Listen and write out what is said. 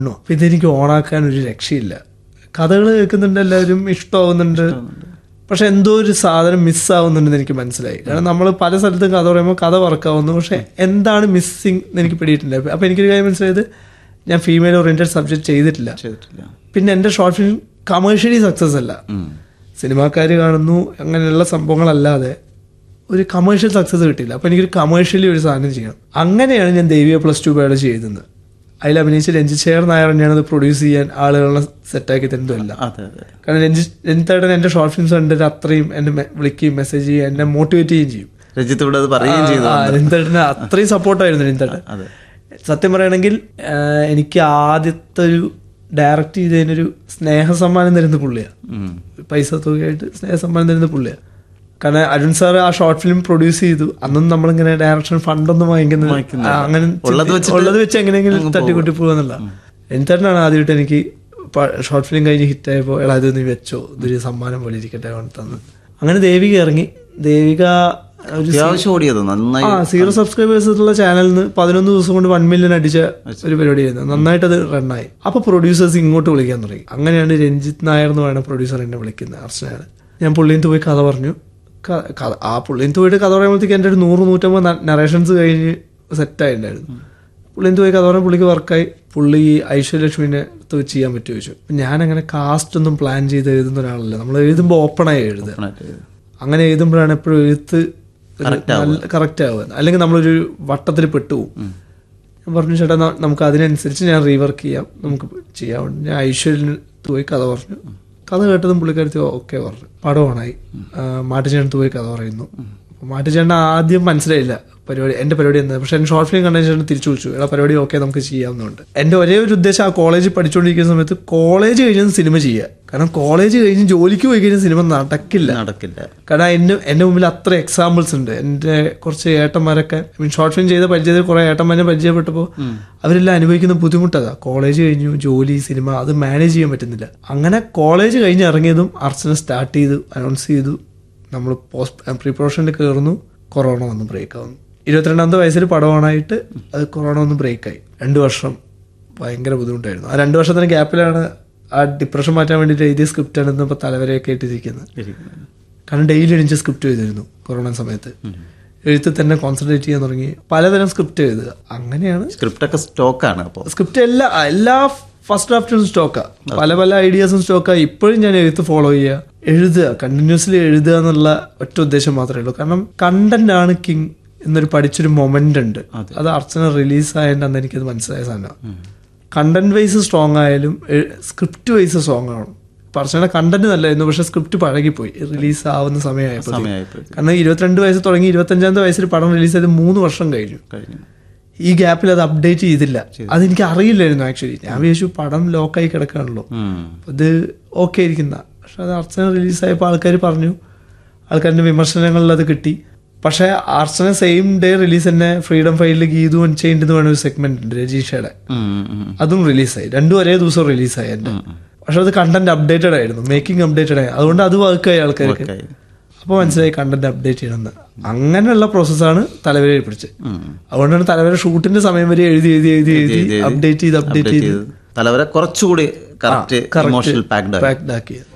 അപ്പൊ ഇതെനിക്ക് ഓണാക്കാൻ ഒരു രക്ഷയില്ല കഥകൾ കേൾക്കുന്നുണ്ട് എല്ലാവരും ഇഷ്ടമാവുന്നുണ്ട് പക്ഷെ എന്തോ ഒരു സാധനം മിസ്സാവുന്നുണ്ടെന്ന് എനിക്ക് മനസ്സിലായി കാരണം നമ്മൾ പല സ്ഥലത്തും കഥ പറയുമ്പോൾ കഥ വർക്കാവുന്നു പക്ഷെ എന്താണ് മിസ്സിങ് എന്ന് എനിക്ക് പിടിയിട്ടില്ല അപ്പൊ എനിക്കൊരു കാര്യം മനസ്സിലായത് ഞാൻ ഫീമെയിൽ ഓറിയന്റഡ് സബ്ജക്ട് ചെയ്തിട്ടില്ല ചെയ്തിട്ടില്ല പിന്നെ എൻ്റെ ഷോർട്ട് ഫിലിം കമേഴ്ഷ്യലി സക്സസ് അല്ല ഉം. സിനിമാക്കാർ കാണുന്നു അങ്ങനെയുള്ള സംഭവങ്ങളല്ലാതെ ഒരു കമേഴ്ഷ്യൽ സക്സസ് കിട്ടില്ല അപ്പൊ എനിക്കൊരു കമേഴ്ഷ്യലി ഒരു സാധനം ചെയ്യണം അങ്ങനെയാണ് ഞാൻ ദേവിയ പ്ലസ് ടു ബയോളജി ചെയ്യുന്നത് അതിൽ അഭിനയിച്ച രഞ്ജിത് ശേഖർ നായർ തന്നെയാണ് അത് പ്രൊഡ്യൂസ് ചെയ്യാൻ ആളുകളെ സെറ്റാക്കി തരുന്നതല്ല അതെ അതെ കാരണം രഞ്ജിത്ത് രഞ്ജിത്തേട്ടൻ എൻ്റെ ഷോർട്ട് ഫിലിംസ് കണ്ടിട്ട് അത്രയും എന്നെ മെ- വിളിക്കുകയും മെസ്സേജ് ചെയ്യുകയും എന്നെ മോട്ടിവേറ്റ് ചെയ്യുകയും ചെയ്യും രഞ്ജിത്ത് ഇവിടെ അത് പറയുകയും ചെയ്തു ആ, രഞ്ജിത്തേട്ടന് അത്രയും സപ്പോർട്ടായിരുന്നു രഞ്ജിത്തേട്ടൻ അതെ സത്യം പറയുകയാണെങ്കിൽ ആ, എനിക്ക് ആദ്യത്തെ ഒരു ഡയറക്റ്റ് ചെയ്തതിനൊരു സ്നേഹസമ്മാനം തരുന്ന പുള്ളിയാണ് ഉം. പൈസ തുകയായിട്ട് സ്നേഹസമ്മാനം തരുന്ന പുള്ളിയാണ് കാരണം അരുൺ സാർ ആ ഷോർട്ട് ഫിലിം പ്രൊഡ്യൂസ് ചെയ്തു അന്നും നമ്മളിങ്ങനെ ഡയറക്ഷൻ ഫണ്ടൊന്നും വാങ്ങിക്കുന്നത് വാങ്ങിക്കുന്നില്ല. ആ, അങ്ങനെ ഉള്ളത് ചിന്തി- വെച്ചിട്ട് ഉള്ളത് വെച്ച് എങ്ങനെയെങ്കിലും തട്ടിക്കൂട്ടി പോകുന്നില്ല എന്താണ് ആദ്യമായിട്ട് എനിക്ക് ഷോർട്ട് ഫിലിം കഴിഞ്ഞ് ഹിറ്റായപ്പോൾ എടാ ഇത് നീ വെച്ചോ ഇതൊരു സമ്മാനം പോലെ ഇരിക്കട്ടെ കൊണ്ട് തന്നു അങ്ങനെ ദേവിക ഇറങ്ങി ദേവിക ഒരു അത്യാവശ്യം ഓടിയത് നന്നായി ആ സീറോ സബ്സ്ക്രൈബേഴ്സ് ഉള്ള ചാനലിൽ നിന്ന് പതിനൊന്ന് ദിവസം കൊണ്ട് വൺ മില്യൺ അടിച്ച ഒരു പരിപാടിയായിരുന്നു നന്നായിട്ട് അത് റണ്ണായി അപ്പൊ പ്രൊഡ്യൂസേഴ്സ് ഇങ്ങോട്ട് വിളിക്കാൻ തുടങ്ങി അങ്ങനെയാണ് രഞ്ജിത്ത് നായർ എന്ന് പറയുന്ന പ്രൊഡ്യൂസർ എന്നെ വിളിക്കുന്നത് അർച്ചനയാണ് ഞാൻ പുള്ളിയത്ത് പോയി കഥ പറഞ്ഞു ക- കഥ ആ പുള്ളിയത്ത് പോയിട്ട് കഥ പറയുമ്പോഴത്തേക്ക് എൻ്റെ ഒരു നൂറ് നൂറ്റമ്പത് നറേഷൻസ് കഴിഞ്ഞ് സെറ്റായിട്ടുണ്ടായിരുന്നു പുള്ളിയത്ത് പോയി കഥ പറഞ്ഞ പുള്ളിക്ക് വർക്കായി പുള്ളി ഐശ്വര്യലക്ഷ്മിനെ അടുത്ത് വെച്ച് ചെയ്യാൻ പറ്റുമോ ചോദിച്ചു അപ്പൊ ഞാൻ അങ്ങനെ കാസ്റ്റ് ഒന്നും പ്ലാൻ ചെയ്ത് എഴുതുന്ന ഒരാളല്ല നമ്മൾ എഴുതുമ്പോൾ ഓപ്പണായി എഴുതുക ഓപ്പണായിട്ട് ചെയ്തു. അങ്ങനെ എഴുതുമ്പോഴാണ് എപ്പോഴും എഴുത്ത് കറക്റ്റ് ആവുക അല്ലെങ്കിൽ നമ്മളൊരു വട്ടത്തിൽ പെട്ടുപോകും ഞാൻ പറഞ്ഞു ചേട്ടാ ന- നമുക്ക് അതിനനുസരിച്ച് ഞാൻ റീവർക്ക് ചെയ്യാം നമുക്ക് ചെയ്യാം ഞാൻ ഐശ്വര്യന് പോയി കഥ പറഞ്ഞു കഥ കേട്ടതും പുള്ളിക്കാരത്തി ഓക്കെ പറഞ്ഞു പടം ഓണായി മാട്ടുചേട്ടത്ത് പോയി കഥ പറയുന്നു മാട്ടുചേട്ടൻ ആദ്യം മനസ്സിലായില്ല പരിപാടി എന്റെ പരിപാടി എന്താ പക്ഷെ എന്റെ ഷോർട്ട് ഫിലിം കണ്ടതിന് ശേഷം തിരിച്ചു വിളിച്ചു എടാ പരിപാടി ഓക്കെ നമുക്ക് ചെയ്യാവുന്നുണ്ട് എന്റെ ഒരേ ഒരു ഉദ്ദേശം ആ കോളേജിൽ പഠിച്ചുകൊണ്ടിരിക്കുന്ന സമയത്ത് കോളേജ് കഴിഞ്ഞ് സിനിമ ചെയ്യുക കാരണം കോളേജ് കഴിഞ്ഞ് ജോലിക്ക് പോയി കഴിഞ്ഞാൽ സിനിമ നടക്കില്ല നടക്കില്ല കാരണം എന്റെ എന്റെ മുമ്പിൽ അത്ര എക്സാമ്പിൾസ് ഉണ്ട് എന്റെ കുറച്ച് ഏട്ടന്മാരൊക്കെ മീൻ ഷോർട്ട് ഫിലിം ചെയ്ത പരിചയത്തിൽ കുറെ ഏട്ടന്മാരെ പരിചയപ്പെട്ടപ്പോൾ അവരെല്ലാം അനുഭവിക്കുന്ന ബുദ്ധിമുട്ടതാ കോളേജ് കഴിഞ്ഞു ജോലി സിനിമ അത് മാനേജ് ചെയ്യാൻ പറ്റുന്നില്ല അങ്ങനെ കോളേജ് കഴിഞ്ഞ് ഇറങ്ങിയതും അർച്ചന സ്റ്റാർട്ട് ചെയ്തു അനൗൺസ് ചെയ്തു നമ്മൾ പോസ്റ്റ് പ്രീ പ്രൊഡക്ഷനിൽ കയറുന്നു കൊറോണ വന്ന് ബ്രേക്ക് ആവുന്നു ഇരുപത്തിരണ്ടാമത്തെ വയസ്സിൽ പടമാണായിട്ട് അത് കൊറോണ വന്ന് ബ്രേക്കായി രണ്ട് വർഷം ഭയങ്കര ബുദ്ധിമുട്ടായിരുന്നു ആ രണ്ട് വർഷത്തിന് ഗ്യാപ്പിലാണ് ആ ഡിപ്രഷൻ മാറ്റാൻ വേണ്ടിയിട്ട് എഴുതിയ സ്ക്രിപ്റ്റാണ് ഇന്നിപ്പോൾ തലവരെയൊക്കെ ഇട്ടിരിക്കുന്നത് ഇരിക്കുന്നത്. കാരണം ഡെയിലി എണിച്ച് സ്ക്രിപ്റ്റ് എഴുതിയിരുന്നു കൊറോണ സമയത്ത് എഴുത്തിൽ തന്നെ കോൺസെൻട്രേറ്റ് ചെയ്യാൻ തുടങ്ങി പലതരം സ്ക്രിപ്റ്റ് എഴുതുക അങ്ങനെയാണ് സ്ക്രിപ്റ്റ് ഒക്കെ സ്റ്റോക്കാണ് അപ്പോൾ സ്ക്രിപ്റ്റ് എല്ലാ എല്ലാ ഫസ്റ്റ് ഡ്രാഫ്റ്റും സ്റ്റോക്കാ പല പല ഐഡിയാസും സ്റ്റോക്കാ ഇപ്പോഴും ഞാൻ എഴുത്ത് ഫോളോ ചെയ്യുക എഴുതുക കണ്ടിന്യൂസ്ലി എഴുതുക എന്നുള്ള ഒറ്റ ഉദ്ദേശം മാത്രമേ ഉള്ളൂ കാരണം കണ്ടന്റ് ആണ് കിങ് എന്നൊരു പഠിച്ചൊരു മൊമെന്റ് ഉണ്ട് അത് അർച്ചന റിലീസ് ആയതിന്റെ അന്ന് എനിക്കത് മനസ്സിലായ സാധനമാണ് കണ്ടന്റ് വൈസ് സ്ട്രോങ് ആയാലും സ്ക്രിപ്റ്റ് വൈസ് സ്ട്രോങ് ആവണം ഇപ്പൊ അർച്ചനയുടെ കണ്ടന്റ് നല്ലായിരുന്നു പക്ഷെ സ്ക്രിപ്റ്റ് പഴകിപ്പോയി റിലീസ് ആവുന്ന സമയമായപ്പോൾ സമയമായിപ്പോയി കാരണം ഇരുപത്തിരണ്ട് വയസ്സ് തുടങ്ങി ഇരുപത്തഞ്ചാമത്തെ വയസ്സിൽ പടം റിലീസ് ചെയ്ത് മൂന്ന് വർഷം കഴിഞ്ഞു കഴിഞ്ഞു ഈ ഗ്യാപ്പിൽ അത് അപ്ഡേറ്റ് ചെയ്തില്ല അതെനിക്ക് അറിയില്ലായിരുന്നു ആക്ച്വലി ഞാൻ വിചാരിച്ചു പടം ലോക്കായി കിടക്കുകയാണല്ലോ ഉം. അത് ഓക്കെ ഇരിക്കുന്ന പക്ഷെ അത് അർച്ചന റിലീസായപ്പോൾ ആൾക്കാർ പറഞ്ഞു ആൾക്കാരുടെ വിമർശനങ്ങളിൽ അത് കിട്ടി പക്ഷെ അർച്ചന സെയിം ഡേ റിലീസ് തന്നെ ഫ്രീഡം ഫൈലിൽ ഗീതു അൺചെയിൻഡ് എന്ന് പറഞ്ഞ ഒരു സെഗ്മെന്റ് ഉണ്ട് രജീഷയുടെ ഉം, ഉം, ഉം. അതും റിലീസായി രണ്ടും ഒരേ ദിവസം റിലീസായി എന്റെ പക്ഷെ അത് കണ്ടന്റ് അപ്ഡേറ്റഡ് ആയിരുന്നു മേക്കിംഗ് അപ്ഡേറ്റഡ് ആയി അതുകൊണ്ട് അത് വർക്കായി ആൾക്കാർക്ക് ഒക്കെ. അപ്പോൾ മനസ്സിലായി കണ്ടന്റ് അപ്ഡേറ്റ് ചെയ്യണമെന്ന് അങ്ങനെയുള്ള പ്രോസസ്സാണ് തലവരയിൽ പിടിച്ചത് ഉം. അതുകൊണ്ടാണ് തലവര ഷൂട്ടിന്റെ സമയം വരെ എഴുതി എഴുതി എഴുതി എഴുതി അപ്ഡേറ്റ് ചെയ്ത് അപ്ഡേറ്റ് Update ചെയ്ത് ചെയ്ത് തലവരെ കുറച്ചുകൂടി കറക്റ്റ് ഇമോഷണൽ പാക്ഡ് പാക്ഡ് ആക്കിയത്